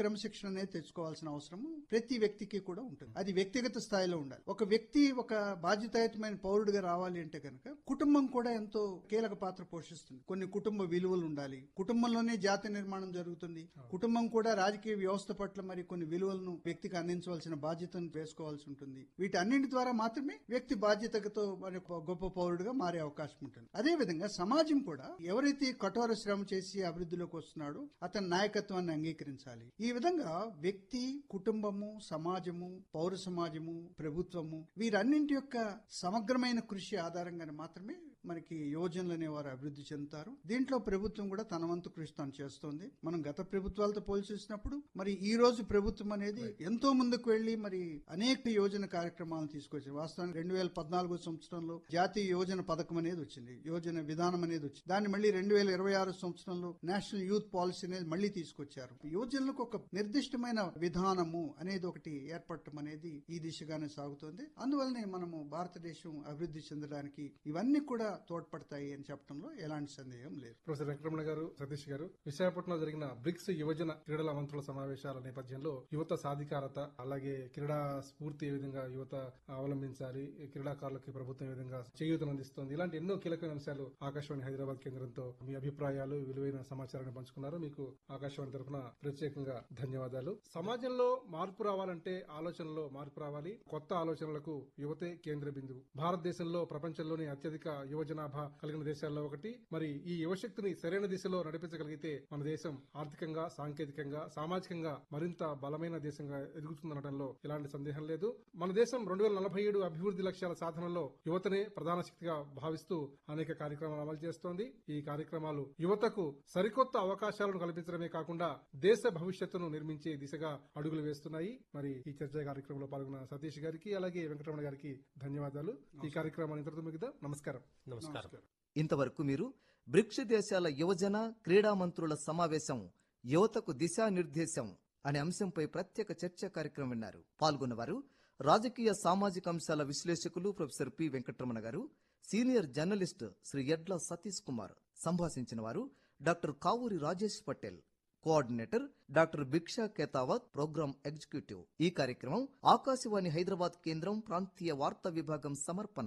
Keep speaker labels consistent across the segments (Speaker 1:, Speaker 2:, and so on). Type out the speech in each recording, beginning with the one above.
Speaker 1: క్రమశిక్షణ అనేది తెచ్చుకోవాల్సిన అవసరం ప్రతి వ్యక్తికి కూడా ఉంటుంది అది వ్యక్తిగత స్థాయిలో ఉండాలి ఒక వ్యక్తి ఒక బాధ్యతాయుతమైన పౌరుడిగా రావాలి అంటే కనుక కుటుంబం కూడా ఎంతో కీలక పాత్ర పోషిస్తుంది కొన్ని కుటుంబ విలువలు ఉండాలి కుటుంబంలోనే జాతి నిర్మాణం జరుగుతుంది కుటుంబం కూడా రాజకీయ వ్యవస్థ పట్ల మరి కొన్ని విలువలను వ్యక్తికి అందించవలసిన బాధ్యతను వేసుకోవాల్సి ఉంటుంది వీటన్నింటి ద్వారా మాత్రమే వ్యక్తి బాధ్యతతో మరి ఒక గొప్ప పౌరుడిగా మారే అవకాశం ఉంటుంది అదే విధంగా సమాజం కూడా ఎవరైతే కఠోర శ్రమ చేసి అభివృద్ధిలోకి వస్తున్నాడో అతని నాయకత్వాన్ని అంగీకరించాలి ఈ విధంగా వ్యక్తి కుటుంబము సమాజము పౌర సమాజము ప్రభుత్వము వీరన్నింటి యొక్క సమగ్రమైన కృషి ఆధారంగానే మాత్రమే మనకి యువజనులు అనేవారు అభివృద్ధి చెందుతారు దీంట్లో ప్రభుత్వం కూడా తన వంతు కృషి తాను చేస్తోంది మనం గత ప్రభుత్వాలతో పోల్చి చూసినప్పుడు మరి ఈ రోజు ప్రభుత్వం అనేది ఎంతో ముందుకు వెళ్లి మరి అనేక యోజన కార్యక్రమాలను తీసుకొచ్చింది వాస్తవానికి రెండు వేల పద్నాలుగో సంవత్సరంలో జాతీయ యోజన పథకం అనేది వచ్చింది యోజన విధానం అనేది వచ్చింది దాన్ని మళ్ళీ రెండు వేల ఇరవై ఆరు సంవత్సరంలో నేషనల్ యూత్ పాలసీ అనేది మళ్ళీ తీసుకొచ్చారు యోజనలకు ఒక నిర్దిష్టమైన విధానము అనేది ఒకటి ఏర్పడటం అనేది ఈ దిశగానే సాగుతోంది అందువల్లనే మనము భారతదేశం అభివృద్ధి చెందడానికి ఇవన్నీ కూడా తోడ్పడతాయి అని చెప్పడంలో ఎలాంటి సందేహం లేదు
Speaker 2: ప్రొఫెసర్ వెంకటరమణ గారు సతీష్ గారు విశాఖపట్నంలో జరిగిన బ్రిక్స్ యువజన క్రీడల మంత్రుల సమావేశాల నేపథ్యంలో యువత సాధికారత అలాగే క్రీడా స్ఫూర్తి ఏ విధంగా యువత అవలంబించాలి క్రీడాకారులకి ప్రభుత్వం ఏ విధంగా చేయూతను అందిస్తోంది ఇలాంటి ఎన్నో కీలకమైన అంశాలు ఆకాశవాణి హైదరాబాద్ కేంద్రంతో మీ అభిప్రాయాలు విలువైన సమాచారాన్ని పంచుకున్నారు మీకు ఆకాశవాణి తరఫున ప్రత్యేకంగా ధన్యవాదాలు సమాజంలో మార్పు రావాలంటే ఆలోచనలో మార్పు రావాలి కొత్త ఆలోచనలకు యువతే కేంద్ర బిందువు భారతదేశంలో ప్రపంచంలోనే అత్యధిక యువ జనాభా కలిగిన దేశాల్లో ఒకటి మరి ఈ యువశక్తిని సరైన దిశలో నడిపించగలిగితే మన దేశం ఆర్థికంగా సాంకేతికంగా సామాజికంగా మరింత బలమైన దేశంగా ఎదుగుతుందనడంలో ఎలాంటి సందేహం లేదు మన దేశం రెండు వేల నలభై ఏడు అభివృద్ధి లక్ష్యాల సాధనలో యువతనే ప్రధాన శక్తిగా భావిస్తూ అనేక కార్యక్రమాలు అమలు చేస్తోంది ఈ కార్యక్రమాలు యువతకు సరికొత్త అవకాశాలను కల్పించడమే కాకుండా దేశ భవిష్యత్తును నిర్మించే దిశగా అడుగులు వేస్తున్నాయి మరి ఈ చర్చా కార్యక్రమంలో పాల్గొన్న సతీష్ గారికి అలాగే వెంకటరమణ గారికి ధన్యవాదాలు ఈ కార్యక్రమాన్ని ఇంతటితో ముగిద్దాం నమస్కారం
Speaker 3: నమస్కారం
Speaker 4: ఇంతవరకు మీరు బ్రిక్స్ దేశాల యువజన క్రీడా మంత్రుల సమావేశం యువతకు దిశానిర్దేశం అనే అంశంపై ప్రత్యేక చర్చా కార్యక్రమం విన్నారు పాల్గొన్నవారు రాజకీయ సామాజిక అంశాల విశ్లేషకులు ప్రొఫెసర్ పి వెంకటరమణ గారు సీనియర్ జర్నలిస్ట్ శ్రీ ఎడ్ల సతీష్ కుమార్ సంభాషించిన వారు doctor Kavuri Rajesh Patel coordinator doctor Bhiksha Ketavath programme executive ఈ కార్యక్రమం ఆకాశవాణి హైదరాబాద్ కేంద్రం ప్రాంతీయ వార్తా విభాగం సమర్పణ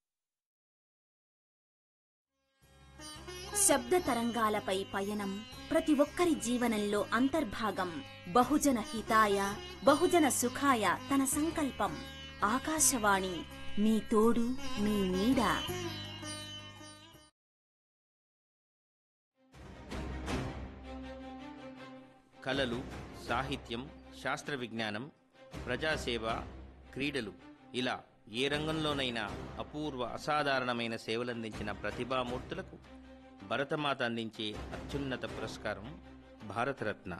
Speaker 5: శబ్ద తరంగాలపై పయనం ప్రతి ఒక్కరి జీవనంలో అంతర్భాగం బహుజన హితాయ బహుజన సుఖాయ తన సంకల్పం ఆకాశవాణి మీ తోడు మీ నీడ
Speaker 3: కళలు సాహిత్యం శాస్త్ర విజ్ఞానం ప్రజాసేవ క్రీడలు ఇలా ఏ రంగంలోనైనా అపూర్వ అసాధారణమైన సేవలందించిన ప్రతిభామూర్తులకు భరతమాత అందించే అత్యున్నత పురస్కారం భారతరత్న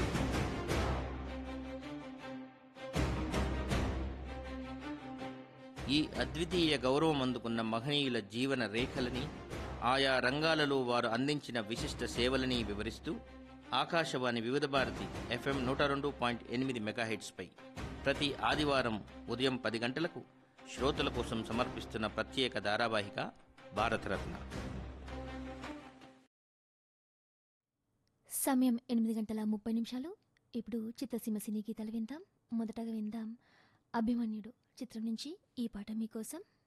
Speaker 3: ఈ అద్వితీయ గౌరవం అందుకున్న మహనీయుల జీవన రేఖలని ఆయా రంగాలలో వారు అందించిన విశిష్ట సేవలని వివరిస్తూ ఆకాశవాణి వివిధ భారతి ఎఫ్ఎం నూట రెండు పాయింట్ ఎనిమిది మెగాహెట్స్పై ప్రతి ఆదివారం ఉదయం పది గంటలకు శ్రోతల కోసం సమర్పిస్తున్న ప్రత్యేక ధారావాహిక భారతరత్న
Speaker 6: సమయం ఎనిమిది గంటల ముప్పై నిమిషాలు ఇప్పుడు చిత్రసీమ సినీ గీతాలు విందాం మొదటగా విందాం అభిమన్యుడు చిత్రం నుంచి ఈ పాట మీకోసం